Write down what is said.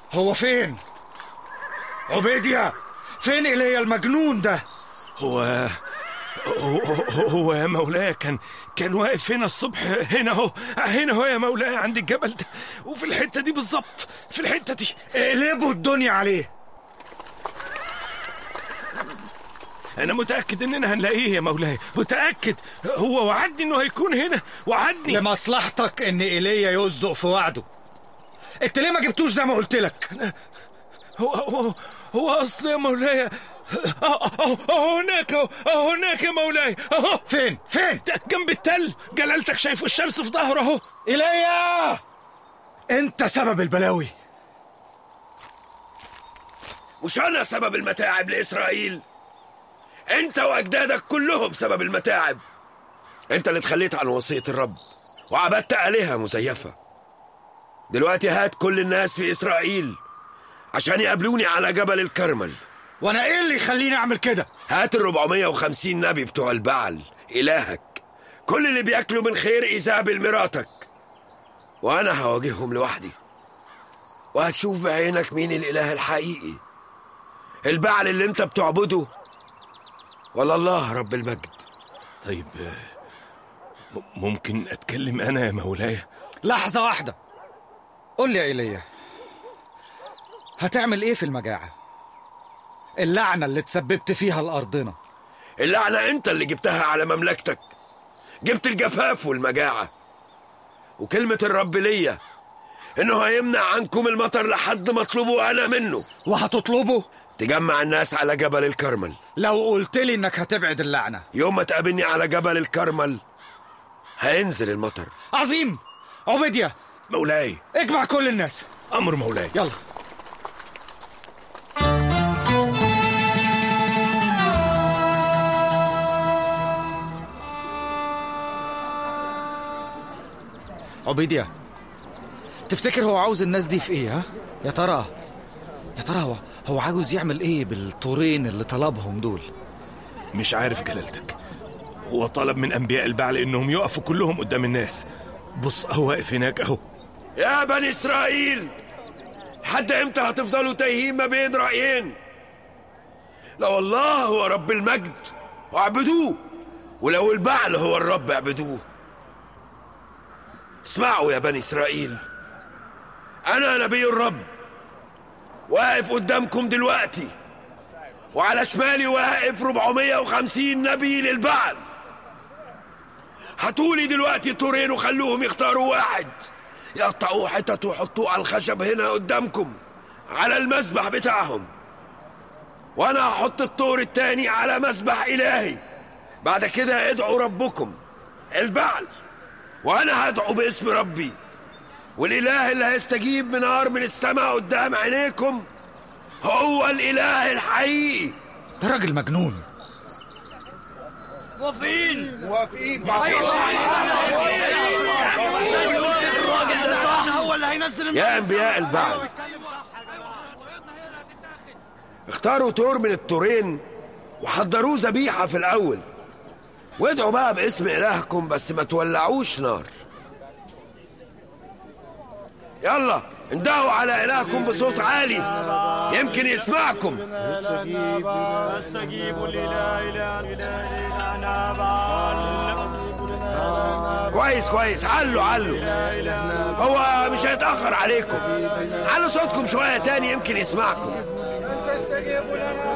هو فين عبيديا فين ايليا المجنون ده هو هو, هو يا مولاي كان كان واقف هنا الصبح هنا اهو هنا اهو يا مولاي عند الجبل ده وفي الحته دي بالظبط في الحته دي اقلبوا الدنيا عليه انا متاكد اننا هنلاقيه يا مولاي متاكد هو وعدني انه هيكون هنا وعدني لمصلحتك ان ايليا يصدق في وعده انت ليه ما جبتوش زي ما قلت لك هو هو هو اصل يا مولاي أهو- أهو- أهو هناك أهو- أهو هناك يا مولاي اهو فين فين ده جنب التل جلالتك شايفه الشمس في ظهره اهو ايليا انت سبب البلاوي مش أنا سبب المتاعب لإسرائيل أنت وأجدادك كلهم سبب المتاعب أنت اللي تخليت عن وصية الرب وعبدت آلهة مزيفة دلوقتي هات كل الناس في إسرائيل عشان يقابلوني على جبل الكرمل وانا ايه اللي يخليني اعمل كده هات ال 450 نبي بتوع البعل إلهك كل اللي بياكلوا من خير إيزابل مراتك وأنا هواجههم لوحدي وهتشوف بعينك مين الإله الحقيقي البعل اللي أنت بتعبده ولا الله رب المجد طيب آه، م- ممكن اتكلم انا يا مولاي لحظة واحدة قول لي يا ايليا هتعمل ايه في المجاعة اللعنة اللي تسببت فيها لأرضنا اللعنة أنت اللي جبتها على مملكتك جبت الجفاف والمجاعة وكلمة الرب ليا إنه هيمنع عنكم المطر لحد ما اطلبه أنا منه وهتطلبه تجمع الناس على جبل الكرمل لو قلت لي انك هتبعد اللعنة يوم ما تقابلني على جبل الكرمل هينزل المطر عظيم عبيديا مولاي اجمع كل الناس امر مولاي يلا عبيديا تفتكر هو عاوز الناس دي في ايه ها يا ترى يا ترى هو هو عاوز يعمل ايه بالطورين اللي طلبهم دول مش عارف جلالتك هو طلب من انبياء البعل انهم يقفوا كلهم قدام الناس بص هو واقف هناك اهو يا بني إسرائيل حد إمتى هتفضلوا تايهين ما بين رأيين لو الله هو رب المجد واعبدوه ولو البعل هو الرب اعبدوه اسمعوا يا بني إسرائيل أنا نبي الرب واقف قدامكم دلوقتي وعلى شمالي واقف 450 نبي للبعل هاتولي دلوقتي طورين وخلوهم يختاروا واحد يقطعوه حتت ويحطوه على الخشب هنا قدامكم على المسبح بتاعهم وانا هحط الطور التاني على مسبح الهي بعد كده ادعوا ربكم البعل وانا هدعو باسم ربي والاله اللي هيستجيب من نار من السماء قدام عينيكم هو الاله الحقيقي ده راجل مجنون يا انبياء البعل اختاروا تور من التورين وحضروه ذبيحه في الاول وادعوا بقى باسم الهكم بس ما تولعوش نار يلا اندهوا على الهكم بصوت عالي يمكن يسمعكم استجيب لله اله الهنا بعل كويس كويس علوا علوا هو مش هيتأخر عليكم علوا صوتكم شوية تاني يمكن يسمعكم تستجيب لنا